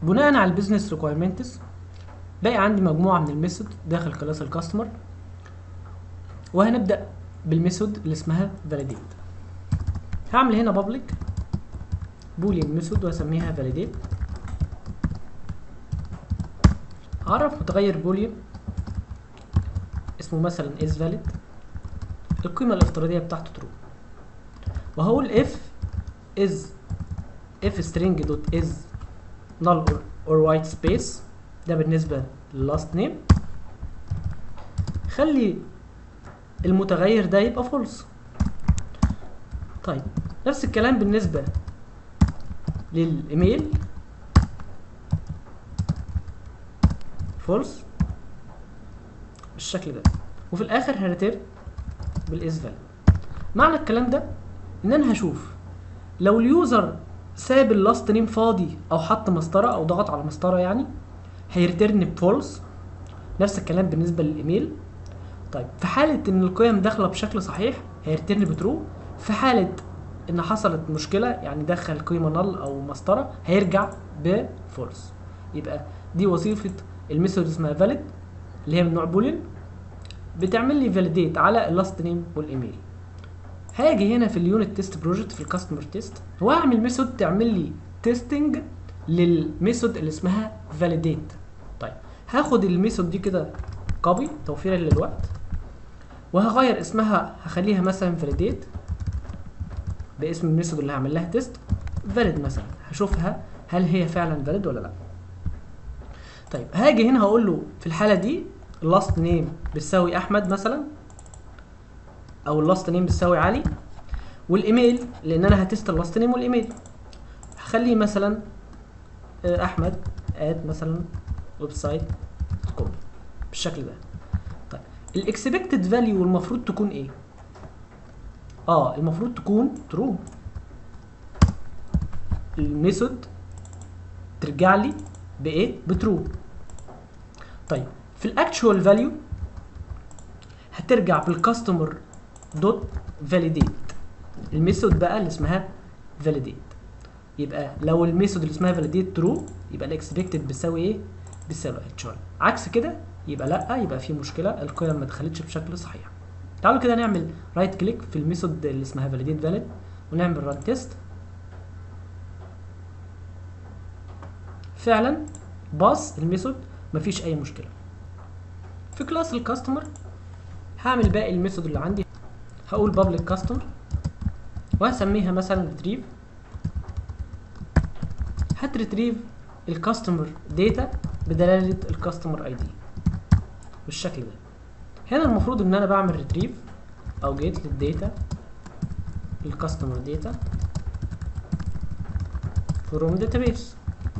بناء على البيزنس ريكويرمنتس باقي عندي مجموعه من الميثود داخل كلاس الكاستمر وهنبدا بالميثود اللي اسمها validate هعمل هنا public boolean ميثود واسميها validate هعرف متغير بوليان اسمه مثلا is valid القيمة الافتراضية بتاعته true وهقول if is if string dot is null or, or white space ده بالنسبة لللاست نيم خلي المتغير ده يبقى false طيب نفس الكلام بالنسبة للايميل فولس بالشكل ده وفي الاخر هريتيرن بالاس فاليو معنى الكلام ده ان انا هشوف لو اليوزر ساب اللاست نيم فاضي او حط مسطره او ضغط على مسطره يعني هيرترن بفولس نفس الكلام بالنسبه للايميل طيب في حاله ان القيم داخله بشكل صحيح هيرترن بترو في حاله ان حصلت مشكله يعني دخل قيمه نل او مسطره هيرجع بفولس يبقى دي وظيفه الميثود اسمها valid اللي هي من نوع بولين بتعمل لي فاليديت على اللاست نيم والايميل هاجي هنا في اليونت تيست بروجكت في الكاستمر تيست واعمل ميثود تعمل لي تيستنج للميثود اللي اسمها validate طيب هاخد الميثود دي كده كوبي توفيرا للوقت وهغير اسمها هخليها مثلا validate باسم الميثود اللي هعمل لها تيست valid مثلا هشوفها هل هي فعلا valid ولا لا طيب هاجي هنا هقول له في الحاله دي اللاست نيم بتساوي احمد مثلا او اللاست نيم بتساوي علي والايميل لان انا هتست اللاست نيم والايميل هخليه مثلا احمد اد مثلا ويب سايت كوم بالشكل ده طيب الاكسبكتد فاليو المفروض تكون ايه اه المفروض تكون ترو الميثود ترجع لي بايه بترو طيب في الاكتشوال فاليو هترجع بالكاستمر دوت فاليديت الميثود بقى اللي اسمها فاليديت يبقى لو الميثود اللي اسمها فاليديت ترو يبقى الاكسبكتد بتساوي ايه بتساوي اكتشوال عكس كده يبقى لا يبقى في مشكله القيم ما دخلتش بشكل صحيح تعالوا كده نعمل رايت كليك في الميثود اللي اسمها فاليديت فاليد ونعمل ران تيست فعلا باص الميثود مفيش اي مشكله في كلاس الكاستمر هعمل باقي الميثود اللي عندي هقول public كاستمر وهسميها مثلا retrieve هتريتريف الكاستمر داتا بدلاله الكاستمر اي دي بالشكل ده هنا المفروض ان انا بعمل ريتريف او جيت للداتا الكاستمر داتا فروم داتابيس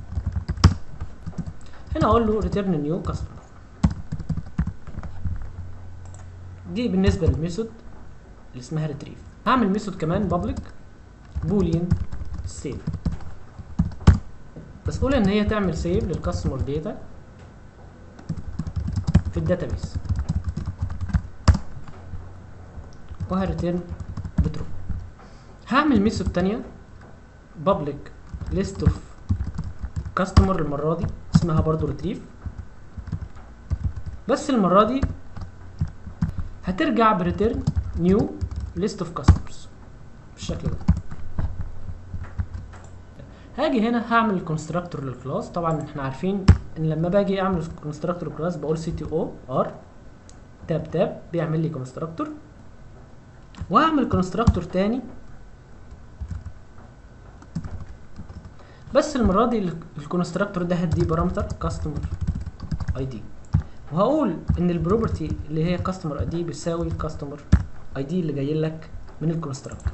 هنا اقول له return new customer دي بالنسبه للميثود اللي اسمها retrieve هعمل ميثود كمان public boolean save بس قول ان هي تعمل سيف للكاستمر داتا في الداتابيس وهريتيرن بترو هعمل ميثود تانية public list of customer المرة دي اسمها برضو retrieve بس المرة دي هترجع بريتيرن new list of customers بالشكل ده هاجي هنا هعمل كونستراكتور للكلاس طبعا احنا عارفين ان لما باجي اعمل كونستراكتور كلاس بقول سي تي او ار تاب تاب بيعمل لي كونستراكتور وهعمل كونستراكتور تاني بس المره دي الكونستراكتور ده هديه بارامتر كاستمر اي دي وهقول ان البروبرتي اللي هي كاستمر اي دي بتساوي الكاستمر اي دي اللي جاي لك من الكونستراكتور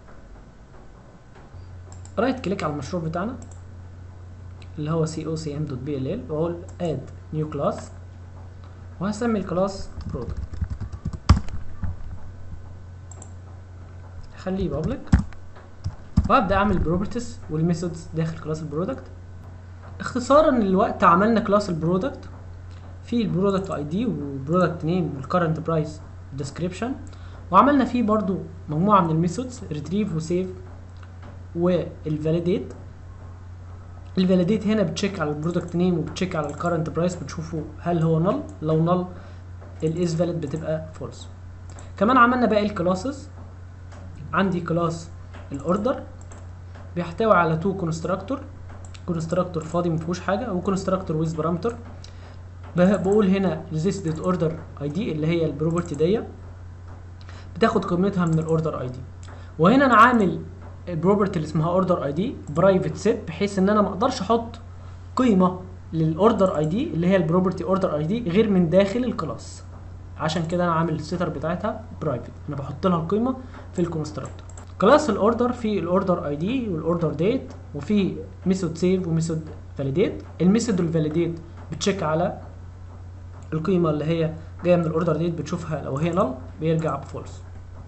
رايت كليك على المشروع بتاعنا اللي هو سي او سي ام دوت بي ال ال واقول اد نيو كلاس وهسمي الكلاس برودكت هخليه بابليك وهبدا اعمل بروبرتيز والميثودز داخل كلاس البرودكت اختصارا للوقت عملنا كلاس البرودكت في البرودكت اي دي والبرودكت نيم والكرنت برايس ديسكريبشن وعملنا فيه برضو مجموعه من الميثودز ريتريف وسيف والفاليديت الفاليديت هنا بتشيك على البرودكت نيم وبتشيك على الكرنت برايس بتشوفوا هل هو نل لو نل الاز فاليد بتبقى فولس كمان عملنا باقي الكلاسز عندي كلاس الاوردر بيحتوي على تو كونستراكتور كونستراكتور فاضي ما فيهوش حاجه وكونستراكتور ويز بارامتر بقول هنا this did order id اللي هي البروبرتي دي بتاخد قيمتها من الاوردر اي دي وهنا انا عامل البروبرتي اللي اسمها اوردر اي دي برايفت سيت بحيث ان انا ما اقدرش احط قيمه للاوردر اي دي اللي هي البروبرتي اوردر اي دي غير من داخل الكلاس عشان كده انا عامل السيتر بتاعتها برايفت انا بحط لها القيمه في الكونستراكتور كلاس الاوردر في الاوردر اي دي والاوردر ديت وفي ميثود سيف وميثود فاليديت الميثود الفاليديت بتشيك على القيمه اللي هي جايه من الاوردر ديت بتشوفها لو هي نل بيرجع بفولس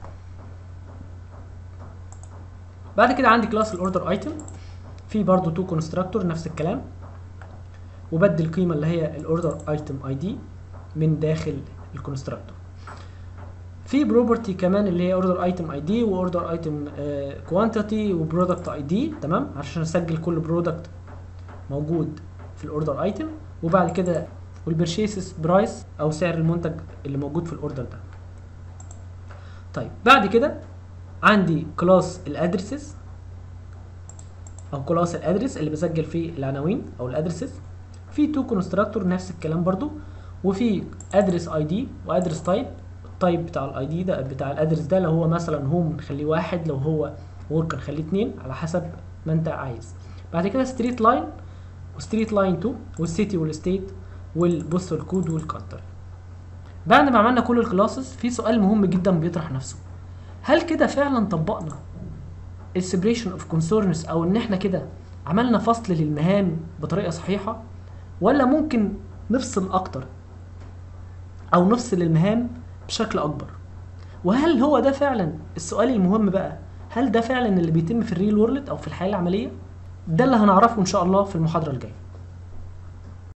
بعد كده عندي كلاس الاوردر ايتم في برضو تو كونستراكتور نفس الكلام وبدي القيمه اللي هي الاوردر ايتم اي دي من داخل الكونستراكتور في بروبرتي كمان اللي هي اوردر ايتم اي دي واوردر ايتم كوانتيتي وبرودكت اي دي تمام عشان اسجل كل برودكت موجود في الاوردر ايتم وبعد كده والبرشيسز برايس او سعر المنتج اللي موجود في الاوردر ده طيب بعد كده عندي كلاس الادرسز او كلاس الادرس اللي بسجل فيه العناوين او الادرسز في تو كونستراكتور نفس الكلام برضو وفي ادرس اي دي وادرس تايب التايب بتاع الاي دي ده بتاع الادرس ده لو هو مثلا هوم نخليه واحد لو هو ورك نخليه اتنين على حسب ما انت عايز بعد كده ستريت لاين وستريت لاين 2 والسيتي والستيت والبوست الكود والكانتر بعد ما عملنا كل الكلاسز في سؤال مهم جدا بيطرح نفسه هل كده فعلا طبقنا السيبريشن اوف كونسيرنز او ان احنا كده عملنا فصل للمهام بطريقه صحيحه ولا ممكن نفصل اكتر او نفصل المهام بشكل اكبر وهل هو ده فعلا السؤال المهم بقى هل ده فعلا اللي بيتم في الريل وورلد او في الحياه العمليه ده اللي هنعرفه ان شاء الله في المحاضره الجايه